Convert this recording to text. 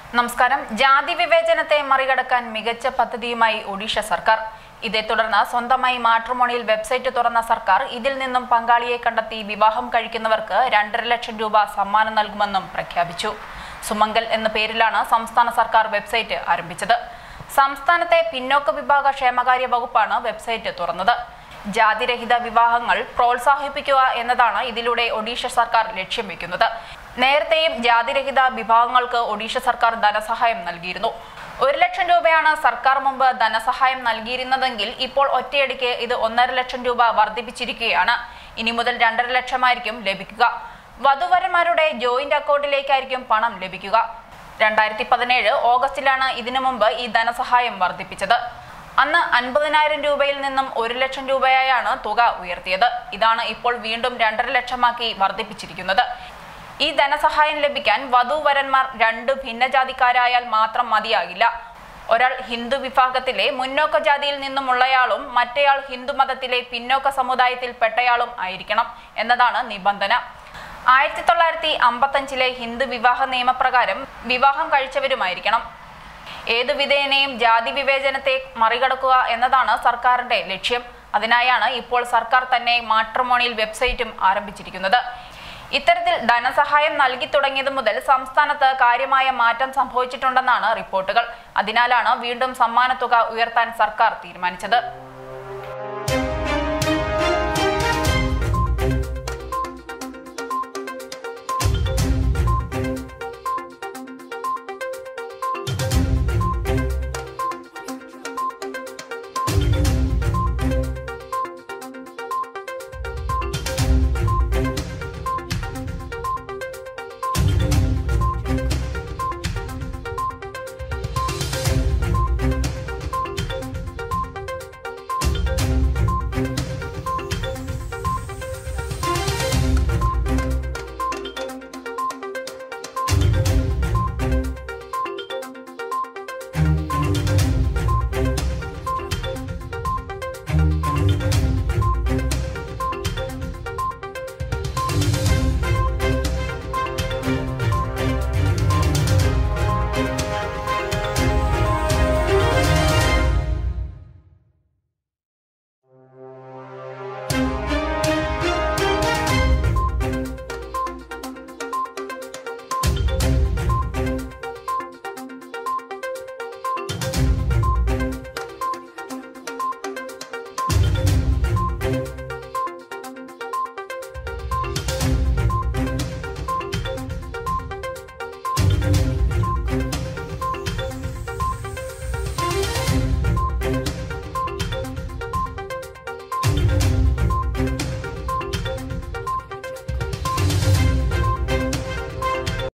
നമസ്കാരം ജാതി വിവേചനത്തെ മറികടക്കാൻ മികച്ച പദ്ധതിയുമായി ഒഡീഷ സർക്കാർ ഇതേ തുടർന്ന് സ്വന്തമായി മാട്രിമോണിയിൽ വെബ്സൈറ്റ് തുറന്ന സർക്കാർ ഇതിൽ നിന്നും പങ്കാളിയെ കണ്ടെത്തി വിവാഹം കഴിക്കുന്നവർക്ക് രണ്ടര ലക്ഷം രൂപ സമ്മാനം നൽകുമെന്നും പ്രഖ്യാപിച്ചു സുമംഗൽ എന്ന പേരിലാണ് സംസ്ഥാന സർക്കാർ വെബ്സൈറ്റ് ആരംഭിച്ചത് സംസ്ഥാനത്തെ പിന്നോക്ക വിഭാഗ ക്ഷേമകാര്യ വകുപ്പാണ് വെബ്സൈറ്റ് തുറന്നത് ജാതിരഹിത വിവാഹങ്ങൾ പ്രോത്സാഹിപ്പിക്കുക എന്നതാണ് ഇതിലൂടെ ഒഡീഷ സർക്കാർ ലക്ഷ്യം വെക്കുന്നത് നേരത്തെയും ജാതിരഹിത വിഭാഗങ്ങൾക്ക് ഒഡീഷ സർക്കാർ ധനസഹായം നൽകിയിരുന്നു ഒരു ലക്ഷം രൂപയാണ് സർക്കാർ മുമ്പ് ധനസഹായം നൽകിയിരുന്നതെങ്കിൽ ഇപ്പോൾ ഒറ്റയടിക്ക് ഇത് ഒന്നര ലക്ഷം രൂപ വർദ്ധിപ്പിച്ചിരിക്കുകയാണ് ഇനി മുതൽ രണ്ടര ലക്ഷമായിരിക്കും ലഭിക്കുക വധുവരന്മാരുടെ ജോയിന്റ് അക്കൗണ്ടിലേക്കായിരിക്കും പണം ലഭിക്കുക രണ്ടായിരത്തി പതിനേഴ് ഓഗസ്റ്റിലാണ് ഇതിനു മുമ്പ് ഈ ധനസഹായം വർദ്ധിപ്പിച്ചത് അന്ന് അൻപതിനായിരം രൂപയിൽ നിന്നും ഒരു ലക്ഷം രൂപയായാണ് തുക ഉയർത്തിയത് ഇതാണ് ഇപ്പോൾ വീണ്ടും രണ്ടര ലക്ഷമാക്കി വർദ്ധിപ്പിച്ചിരിക്കുന്നത് ഈ ധനസഹായം ലഭിക്കാൻ വധൂവരന്മാർ രണ്ട് ഭിന്നജാതിക്കാരായാൽ മാത്രം മതിയാകില്ല ഒരാൾ ഹിന്ദു വിഭാഗത്തിലെ മുന്നോക്ക ജാതിയിൽ നിന്നുമുള്ളയാളും മറ്റേയാൾ ഹിന്ദു മതത്തിലെ പിന്നോക്ക സമുദായത്തിൽപ്പെട്ടയാളും ആയിരിക്കണം എന്നതാണ് നിബന്ധന ആയിരത്തി തൊള്ളായിരത്തി അമ്പത്തഞ്ചിലെ ഹിന്ദു വിവാഹ നിയമപ്രകാരം വിവാഹം കഴിച്ചവരുമായിരിക്കണം ഏതു വിധേയനെയും ജാതി വിവേചനത്തെ മറികടക്കുക എന്നതാണ് സർക്കാരിന്റെ ലക്ഷ്യം അതിനായാണ് ഇപ്പോൾ സർക്കാർ തന്നെ മാട്രിമോണിയൽ വെബ്സൈറ്റും ആരംഭിച്ചിരിക്കുന്നത് ഇത്തരത്തിൽ ധനസഹായം നൽകി തുടങ്ങിയത് മുതൽ സംസ്ഥാനത്ത് കാര്യമായ മാറ്റം സംഭവിച്ചിട്ടുണ്ടെന്നാണ് റിപ്പോർട്ടുകൾ അതിനാലാണ് വീണ്ടും സമ്മാനത്തുക ഉയർത്താൻ സർക്കാർ തീരുമാനിച്ചത്